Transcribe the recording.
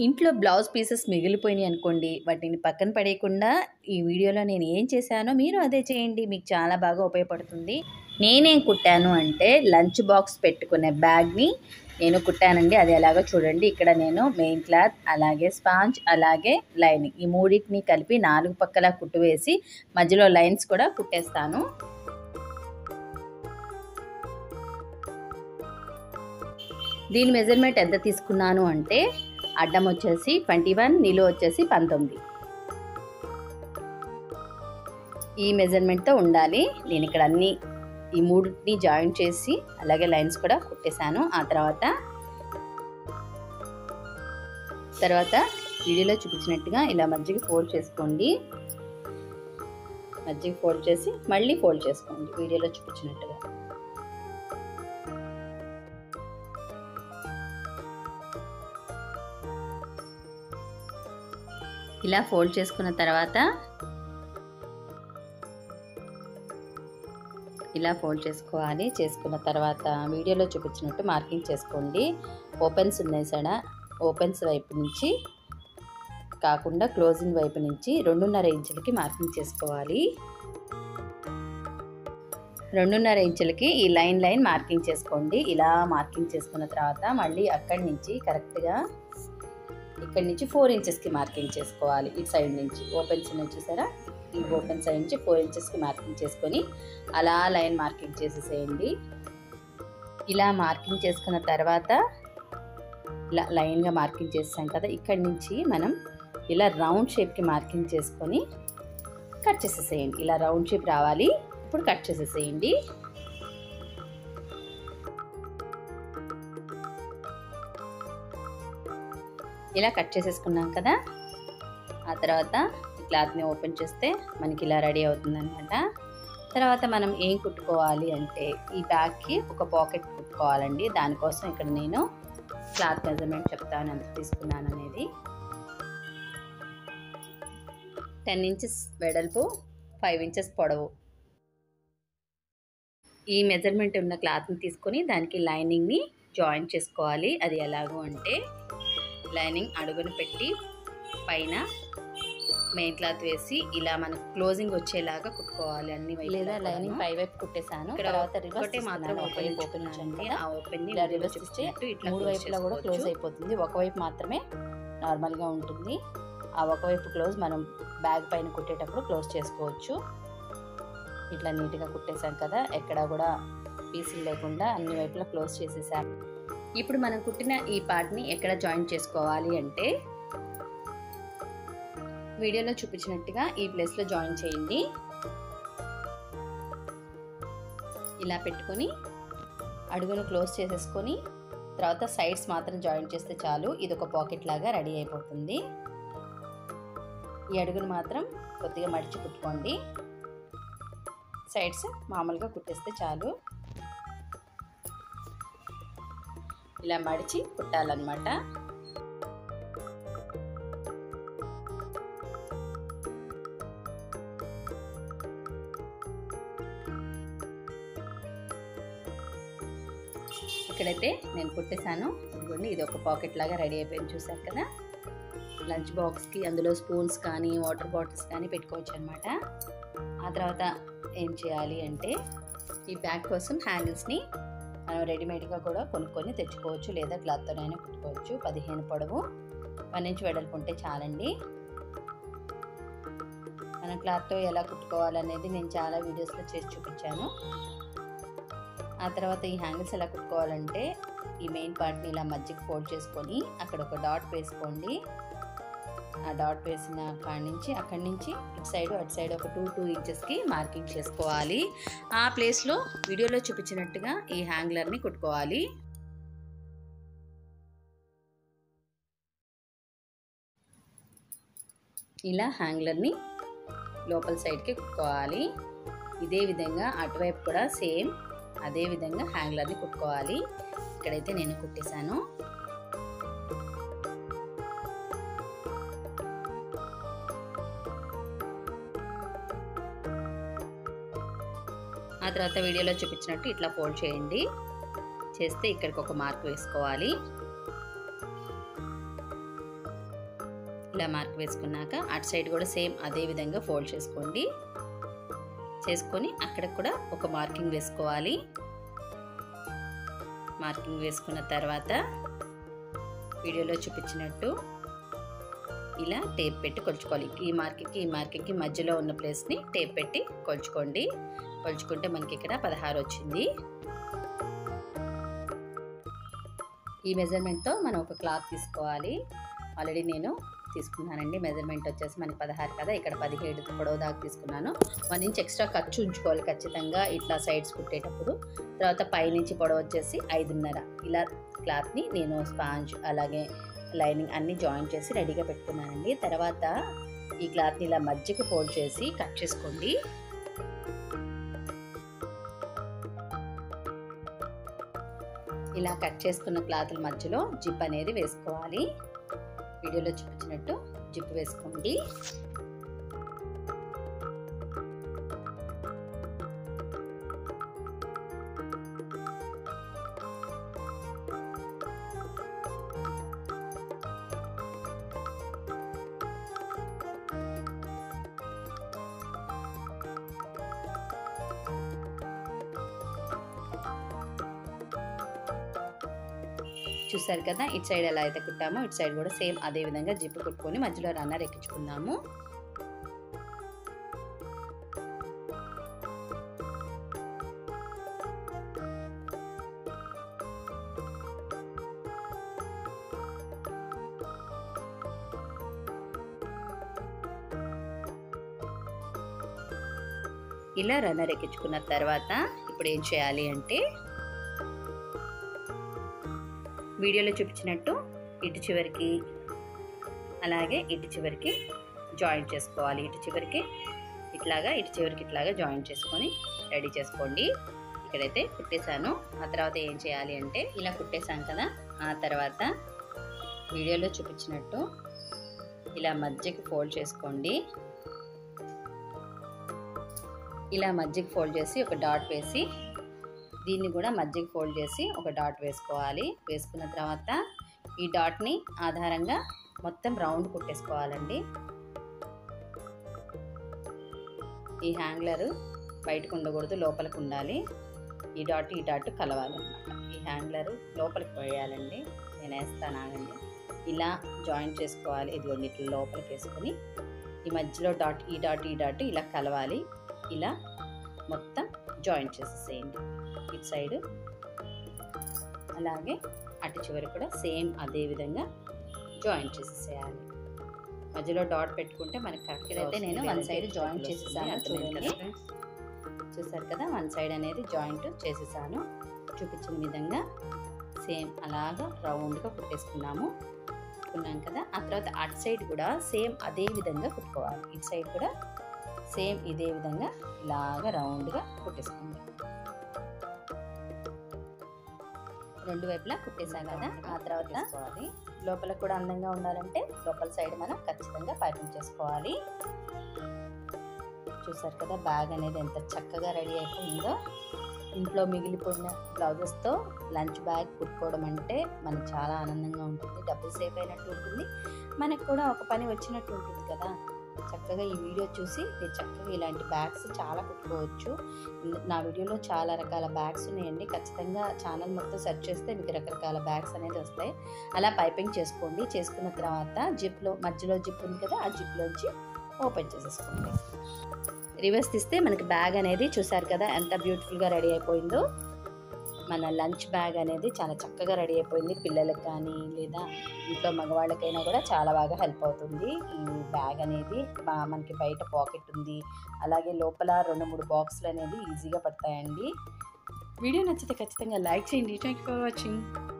ఇంట్లో blouse pieces మిగిలిపోయినాయి అనుకోండి వాటిని పక్కన పడేయకుండా ఈ వీడియోలో నేను ఏం చేశానో మీరు అదే చేయండి మీకు చాలా బాగా ఉపయోగపడుతుంది నేనేం కుట్టాను అంటే లంచ్ బాక్స్ పెట్టుకునే బ్యాగ్ని నేను కుట్టానండి అది ఎలాగో చూడండి ఇక్కడ నేను మెయిన్ క్లాత్ అలాగే స్పాంజ్ అలాగే లైనింగ్ ఈ మూడింటిని కలిపి నాలుగు పక్కల కుట్టు వేసి మధ్యలో లైన్స్ కూడా కుట్టేస్తాను దీని మెజర్మెంట్ ఎంత తీసుకున్నాను అంటే అడ్డం వచ్చేసి ట్వంటీ వన్ నిలువ వచ్చేసి పంతొమ్మిది ఈ మెజర్మెంట్తో ఉండాలి నేను ఇక్కడ అన్ని ఈ మూడింటిని జాయిన్ చేసి అలాగే లైన్స్ కూడా కుట్టేశాను ఆ తర్వాత తర్వాత వీడియోలో చూపించినట్టుగా ఇలా మధ్యకి ఫోల్డ్ చేసుకోండి మధ్యకి ఫోల్డ్ చేసి మళ్ళీ ఫోల్డ్ చేసుకోండి వీడియోలో చూపించినట్టుగా ఇలా ఫోల్డ్ చేసుకున్న తర్వాత ఇలా ఫోల్డ్ చేసుకోవాలి చేసుకున్న తర్వాత వీడియోలో చూపించినట్టు మార్కింగ్ చేసుకోండి ఓపెన్స్ ఉన్నాయి సడ ఓపెన్స్ వైపు నుంచి కాకుండా క్లోజింగ్ వైపు నుంచి రెండున్నర ఇంచులకి మార్కింగ్ చేసుకోవాలి రెండున్నర ఇంచులకి ఈ లైన్ లైన్ మార్కింగ్ చేసుకోండి ఇలా మార్కింగ్ చేసుకున్న తర్వాత మళ్ళీ అక్కడి నుంచి కరెక్ట్గా ఇక్కడి నుంచి ఫోర్ ఇంచెస్కి మార్కింగ్ చేసుకోవాలి ఇటు సైడ్ నుంచి ఓపెన్స్ ఉన్నాయి చూసారా ఈ ఓపెన్ సైడ్ నుంచి ఫోర్ ఇంచెస్కి మార్కింగ్ చేసుకొని అలా లైన్ మార్కింగ్ చేసేసేయండి ఇలా మార్కింగ్ చేసుకున్న తర్వాత ఇలా లైన్గా మార్కింగ్ చేసాం కదా ఇక్కడి నుంచి మనం ఇలా రౌండ్ షేప్కి మార్కింగ్ చేసుకొని కట్ చేసేసేయండి ఇలా రౌండ్ షేప్ రావాలి ఇప్పుడు కట్ చేసేసేయండి ఇలా కట్ చేసేసుకున్నాం కదా ఆ తర్వాత ఈ క్లాత్ని ఓపెన్ చేస్తే మనకి ఇలా రెడీ అవుతుందన్నమాట తర్వాత మనం ఏం కుట్టుకోవాలి అంటే ఈ బ్యాగ్కి ఒక పాకెట్ కుట్టుకోవాలండి దానికోసం ఇక్కడ నేను క్లాత్ మెజర్మెంట్ చెప్తాను ఎంత తీసుకున్నాను అనేది టెన్ ఇంచెస్ వెడల్పు ఫైవ్ ఇంచెస్ పొడవు ఈ మెజర్మెంట్ ఉన్న క్లాత్ని తీసుకొని దానికి లైనింగ్ని జాయిన్ చేసుకోవాలి అది ఎలాగో అంటే లైనింగ్ అడుగును పెట్టి పైన మెయిన్ క్లాత్ వేసి ఇలా మనకు క్లోజింగ్ వచ్చేలాగా కుట్టుకోవాలి అన్ని వైపు లేదా లైనింగ్ పై వైపు కుట్టేసాను తర్వాత రివర్స్ మాత్రం ఓపెన్ ఓపెన్ ఉంచండి ఆ ఓపెన్ ఇలా రివర్స్ ఇస్తే ఇట్లా మూడు వైపులా కూడా క్లోజ్ అయిపోతుంది ఒకవైపు మాత్రమే నార్మల్గా ఉంటుంది ఆ ఒకవైపు క్లోజ్ మనం బ్యాగ్ పైన కుట్టేటప్పుడు క్లోజ్ చేసుకోవచ్చు ఇట్లా నీట్గా కుట్టేసాం కదా ఎక్కడ కూడా పీసులు లేకుండా అన్ని వైపులా క్లోజ్ చేసేసాం ఇప్పుడు మనం కుట్టిన ఈ పార్ట్ని ఎక్కడ జాయిన్ చేసుకోవాలి అంటే వీడియోలో చూపించినట్టుగా ఈ ప్లేస్లో జాయిన్ చేయండి ఇలా పెట్టుకొని అడుగును క్లోజ్ చేసేసుకొని తర్వాత సైడ్స్ మాత్రం జాయిన్ చేస్తే చాలు ఇది ఒక పాకెట్ లాగా రెడీ అయిపోతుంది ఈ అడుగును మాత్రం కొద్దిగా మడిచి కుట్టుకోండి సైడ్స్ మామూలుగా కుట్టేస్తే చాలు ఇలా మడిచి కుట్టాలన్నమాట ఇక్కడైతే నేను కుట్టేశాను ఇదిగోండి ఇది ఒక పాకెట్ లాగా రెడీ అయిపోయింది చూసారు కదా లంచ్ బాక్స్కి అందులో స్పూన్స్ కానీ వాటర్ బాటిల్స్ కానీ పెట్టుకోవచ్చు అనమాట ఆ తర్వాత ఏం చేయాలి అంటే ఈ బ్యాగ్ కోసం హ్యాండిల్స్ని మనం రెడీమేడ్గా కూడా కొనుక్కొని తెచ్చుకోవచ్చు లేదా క్లాత్తోనైనా కుట్టుకోవచ్చు పదిహేను పొడవు వన్ ఇంచ్ వెడల్పు ఉంటే చాలండి మన క్లాత్తో ఎలా కుట్టుకోవాలనేది నేను చాలా వీడియోస్లో చేసి చూపించాను ఆ తర్వాత ఈ హ్యాంగిల్స్ ఎలా కుట్టుకోవాలంటే ఈ మెయిన్ పార్ట్ని ఇలా మధ్యకి ఫోల్డ్ చేసుకొని అక్కడ ఒక డాట్ వేసుకోండి ఆ డాట్ వేసిన కాడి నుంచి అక్కడి నుంచి ఇటు సైడ్ అటు సైడ్ ఒక టూ టూ ఇంచెస్కి మార్కింగ్ చేసుకోవాలి ఆ ప్లేస్లో వీడియోలో చూపించినట్టుగా ఈ హ్యాంగ్లర్ని కుట్టుకోవాలి ఇలా హ్యాంగ్లర్ని లోపల సైడ్కి కుట్టుకోవాలి ఇదే విధంగా అటువైపు కూడా సేమ్ అదే విధంగా హ్యాంగ్లర్ని కుట్టుకోవాలి ఇక్కడైతే నేను కుట్టేశాను ఆ తర్వాత వీడియోలో చూపించినట్టు ఇట్లా ఫోల్డ్ చేయండి చేస్తే ఇక్కడికి ఒక మార్క్ వేసుకోవాలి ఇలా మార్క్ వేసుకున్నాక అటు సైడ్ కూడా సేమ్ అదే విధంగా ఫోల్డ్ చేసుకోండి చేసుకొని అక్కడ కూడా ఒక మార్కింగ్ వేసుకోవాలి మార్కింగ్ వేసుకున్న తర్వాత వీడియోలో చూపించినట్టు ఇలా టేప్ పెట్టి కొలుచుకోవాలి ఈ మార్కింగ్కి ఈ మార్కింగ్కి మధ్యలో ఉన్న ప్లేస్ని టేప్ పెట్టి కొలుచుకోండి కొలుచుకుంటే మనకి ఇక్కడ పదహారు వచ్చింది ఈ మెజర్మెంట్తో మనం ఒక క్లాత్ తీసుకోవాలి ఆల్రెడీ నేను తీసుకున్నానండి మెజర్మెంట్ వచ్చేసి మనకి పదహారు కదా ఇక్కడ పదిహేడు పొడవు దాకా తీసుకున్నాను వన్ ఇంచ్ ఎక్స్ట్రా ఖర్చు ఉంచుకోవాలి ఖచ్చితంగా ఇట్లా సైడ్స్ కుట్టేటప్పుడు తర్వాత పైనుంచి పొడవు వచ్చేసి ఐదున్నర ఇలా క్లాత్ని నేను స్పాంజ్ అలాగే లైనింగ్ అన్నీ జాయిన్ చేసి రెడీగా పెట్టుకున్నానండి తర్వాత ఈ క్లాత్ని ఇలా మధ్యకి ఫోల్డ్ చేసి కట్ చేసుకోండి ఇలా కట్ చేసుకున్న క్లాతుల మధ్యలో జిప్ అనేది వేసుకోవాలి వీడియోలో చూపించినట్టు జిప్ వేసుకోండి చూసారు కదా ఇటు సైడ్ ఎలా అయితే కుట్టామో ఇటు సైడ్ కూడా సేమ్ అదే విధంగా జిప్పు కుట్టుకొని మధ్యలో రన్నర్ ఎక్కించుకుందాము ఇలా రన్నర్ ఎక్కించుకున్న తర్వాత ఇప్పుడు ఏం చేయాలి అంటే వీడియోలో చూపించినట్టు ఇటు చివరికి అలాగే ఇటు చివరికి జాయింట్ చేసుకోవాలి ఇటు చివరికి ఇట్లాగా ఇటు చివరికి ఇట్లాగా జాయింట్ చేసుకొని రెడీ చేసుకోండి ఇక్కడైతే కుట్టేశాను ఆ తర్వాత ఏం చేయాలి అంటే ఇలా కుట్టేశాను కదా ఆ తర్వాత వీడియోలో చూపించినట్టు ఇలా మధ్యకి ఫోల్డ్ చేసుకోండి ఇలా మధ్యకి ఫోల్డ్ చేసి ఒక డాట్ వేసి దీన్ని కూడా మధ్యకి ఫోల్డ్ చేసి ఒక డాట్ వేసుకోవాలి వేసుకున్న తర్వాత ఈ డాట్ని ఆధారంగా మొత్తం రౌండ్ కుట్టేసుకోవాలండి ఈ హ్యాంగ్లర్ బయటకు ఉండకూడదు లోపలికి ఉండాలి ఈ డాట్ ఈ డాట్ కలవాలన్నమాట ఈ హ్యాంగ్లర్ లోపలికి పోయాలండి నేను వేస్తాను ఆగండి ఇలా జాయింట్ చేసుకోవాలి ఇదిగోండి ఇట్లా లోపలికి వేసుకొని ఈ మధ్యలో డాట్ ఈ డాట్ ఈ డాట్ ఇలా కలవాలి ఇలా మొత్తం జాయింట్ చేసేసేయండి ఇటు సైడ్ అలాగే అటు చివరి కూడా సేమ్ అదే విధంగా జాయింట్ చేసేసేయాలి మధ్యలో డాట్ పెట్టుకుంటే మనకి కరెక్ట్ అయితే నేను వన్ సైడ్ జాయింట్ చేసేసాను చూడండి చూసారు కదా వన్ సైడ్ అనేది జాయింట్ చేసేసాను చూపించిన విధంగా సేమ్ అలాగా రౌండ్గా కుట్టేసుకున్నాము కుట్టుకున్నాం కదా ఆ తర్వాత అటు సైడ్ కూడా సేమ్ అదే విధంగా కుట్టుకోవాలి ఇటు సైడ్ కూడా సేమ్ ఇదే విధంగా ఇలాగా రౌండ్గా కుట్టేసుకోండి రెండు వైపులా కుట్టేసాం కదా ఆ తర్వాత లోపల కూడా అందంగా ఉండాలంటే లోపల సైడ్ మనం ఖచ్చితంగా పైపింగ్ చేసుకోవాలి చూసారు కదా బ్యాగ్ అనేది ఎంత చక్కగా రెడీ అయిపోయిందో ఇంట్లో మిగిలిపోయిన బ్లౌజెస్తో లంచ్ బ్యాగ్ కుట్టుకోవడం అంటే మనకు చాలా ఆనందంగా ఉంటుంది డబ్బులు సేవ్ అయినట్టు ఉంటుంది మనకు కూడా ఒక పని వచ్చినట్టు ఉంటుంది కదా చక్కగా ఈ వీడియో చూసి మీరు చక్కగా ఇలాంటి బ్యాగ్స్ చాలా కుట్టుకోవచ్చు నా వీడియోలో చాలా రకాల బ్యాగ్స్ ఉన్నాయండి ఖచ్చితంగా ఛానల్ మొత్తం సెర్చ్ చేస్తే మీకు రకరకాల బ్యాగ్స్ అనేది వస్తాయి అలా పైపింగ్ చేసుకోండి చేసుకున్న తర్వాత జిప్లో మధ్యలో జిప్ ఉంది కదా ఆ జిప్లోంచి ఓపెన్ చేసేసుకోండి రివర్స్ తీస్తే మనకి బ్యాగ్ అనేది చూసారు కదా ఎంత బ్యూటిఫుల్గా రెడీ అయిపోయిందో మన లంచ్ బ్యాగ్ అనేది చాలా చక్కగా రెడీ అయిపోయింది పిల్లలకు కానీ లేదా ఇంట్లో మగవాళ్ళకైనా కూడా చాలా బాగా హెల్ప్ అవుతుంది ఈ బ్యాగ్ అనేది బా- మనకి బయట పాకెట్ ఉంది అలాగే లోపల రెండు మూడు బాక్సులు అనేది ఈజీగా పడతాయండి వీడియో నచ్చితే ఖచ్చితంగా లైక్ చేయండి థ్యాంక్ యూ ఫర్ వాచింగ్